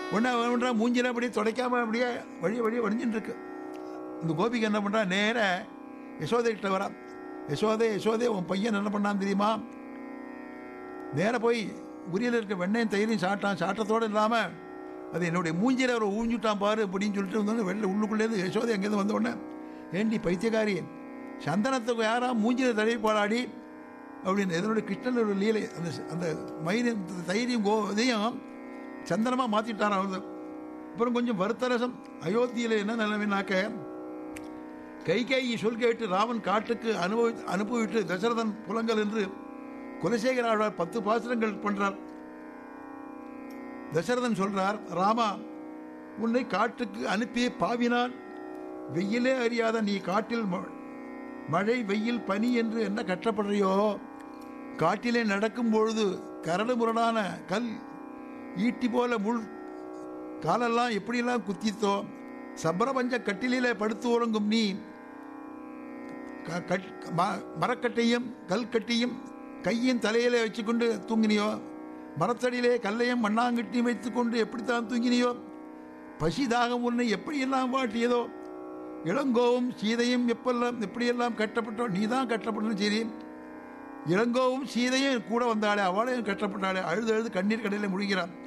ஒன்றா ஒன்றா மூஞ்சில அப்படியே துடைக்காம அப்படியே வழி வழி வடிஞ்சுட்டு இருக்கு இந்த கோபிக்கு என்ன பண்ணுறா நேர யசோதை கிட்ட வரா யசோதே யசோதே உன் பையன் என்ன பண்ணான் தெரியுமா நேர போய் உரியில் இருக்க வெண்ணையும் தயிரையும் சாப்பிட்டான் சாட்டத்தோடு இல்லாமல் அது என்னுடைய மூஞ்சியில் அவர் ஊஞ்சுட்டான் பாரு அப்படின்னு சொல்லிட்டு வந்தோடனே வெளில உள்ளுக்குள்ளேருந்து யசோதை அங்கேருந்து வந்த உடனே ஏண்டி பைத்தியக்காரி சந்தனத்துக்கு யாரா மூஞ்சியில் தடவி போராடி அப்படின்னு இதனுடைய கிருஷ்ணனோட லீலை அந்த அந்த மயிரும் தைரியம் கோ இதையும் சந்தனமாக மாற்றிட்டாரான் அவர் அப்புறம் கொஞ்சம் வருத்தரசம் அயோத்தியில் என்ன நிலைமைனாக்க கைகேயி சொல் கேட்டு ராமன் காட்டுக்கு அனுபவி அனுபவிட்டு தசரதன் புலங்கள் என்று குலசேகர ஆழ்வார் பத்து பாசுரங்கள் பண்றார் தசரதன் சொல்றார் ராமா உன்னை காட்டுக்கு அனுப்பிய பாவினான் வெயிலே அறியாத நீ காட்டில் ம- மழை வெயில் பனி என்று என்ன கஷ்டப்படுறியோ காட்டிலே நடக்கும் பொழுது கரடு முரடான கல் ஈட்டி போல முள் காலெல்லாம் எப்படியெல்லாம் குத்தித்தோ சபரபஞ்ச கட்டிலே படுத்து உறங்கும் நீ க- கட்- ம- மரக்கட்டையும் கல்கட்டியும் கையின் தலையிலே வச்சுக்கொண்டு தூங்கினியோ மரத்தடியிலே கல்லையும் மண்ணாங்கட்டியும் வைத்துக்கொண்டு எப்படித்தான் தூங்கினியோ பசி தாகம் உன்னை எப்படியெல்லாம் வாட்டியதோ இளங்கோவும் சீதையும் எப்பெல்லாம் எப்படியெல்லாம் கட்டப்பட்டோ நீ தான் கட்டப்பட்டது சரி இளங்கோவும் சீதையும் கூட வந்தாளே அவளையும் கட்டப்பட்டாளே அழுது அழுது கண்ணீர் கடையில் முழுகிறான்